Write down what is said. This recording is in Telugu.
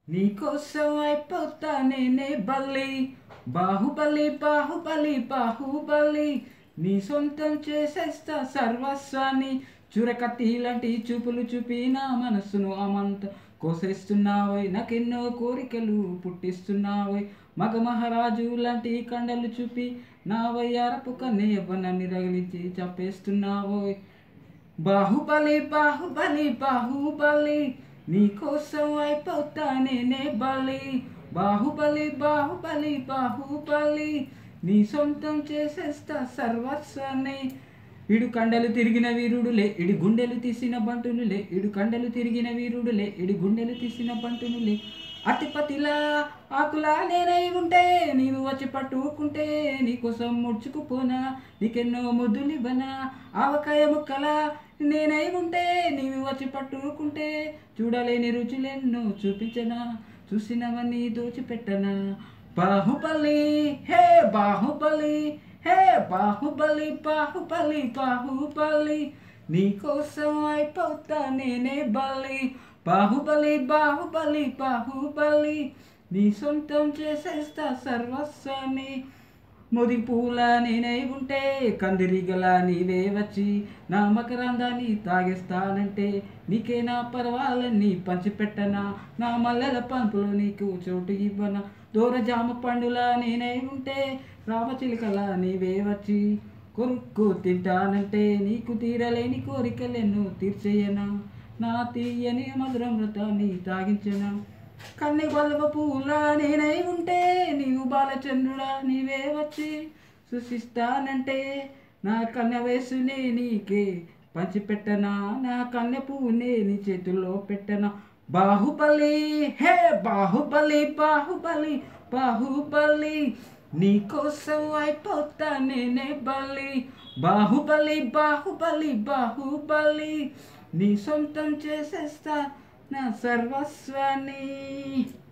నీకోసం అయిపోతా నేనే బల్లి బాహుబలి బాహుబలి బాహుబలి నీ సొంతం చేసేస్తా సర్వస్వాన్ని చురకత్తి లాంటి చూపులు చూపి నా మనసును అమంత కోసేస్తున్నావోయ్ నాకెన్నో కోరికలు పుట్టిస్తున్నావోయ్ మగ మహారాజు లాంటి కండలు చూపి నా వయ్యారపు కన్నయ్యవ్వనాన్ని రగిలించి చంపేస్తున్నావోయ్ బాహుబలి బాహుబలి బాహుబలి నీకోసం అయిపోతా నేనే బలి బాహుబలి బాహుబలి బాహుబలి నీ సొంతం చేసేస్తా సర్వస్వాన్ని ఇడు కండలు తిరిగిన వీరుడులే ఇడి గుండెలు తీసిన బంటునులే ఇడు కండలు తిరిగిన వీరుడులే ఇడి గుండెలు తీసిన బంటునులే అతిపతిలా ఆకులా నేనై ఉంటే నీవు వచ్చి పట్టుకుంటే నీకోసం ముడుచుకుపోనా నీకెన్నో ముద్దులివ్వనా ఆవకాయ ముక్కలా నేనై ఉంటే నీవు వచ్చి పట్టుకుంటే చూడలేని రుచులెన్నో చూపించనా చూసినవన్నీ దోచిపెట్టనా బాహుబలి హే బాహుబలి హే బాహుబలి బాహుబలి బాహుబలి నీకోసం అయిపోతా నేనే బలి బాహుబలి బాహుబలి బాహుబలి నీ సొంతం చేసేస్తా సర్వస్వాన్ని ముది పూల నేనై ఉంటే కందిరిగల నీవే వచ్చి నా మకరందాన్ని తాగేస్తానంటే నీకే నా పర్వాలన్నీ పంచిపెట్టనా నా మల్లెల పంపులో నీకు చోటు ఇవ్వనా దూర జామ పండులా నేనై ఉంటే రామచిలుకలా నీవే వచ్చి కొరుక్కు తింటానంటే నీకు తీరలేని కోరికలెన్నో తీర్చేయనా నా తీయని మధురం వ్రతాన్ని తాగించనా కన్నె గొల్లవ పూల నేనై ఉంటే నీవు బాలచంద్రుడా నీవే వచ్చి సృష్టిస్తానంటే నా కన్నె వయసునే నీకే పంచిపెట్టనా నా కన్నె పువ్వునే నీ చేతుల్లో పెట్టనా బాహుబలి హే బాహుబలి బాహుబలి బాహుబలి నీకోసం అయిపోతా నేనే బలి బాహుబలి బాహుబలి బాహుబలి నీ సొంతం చేసేస్తా నా సర్వస్వాన్ని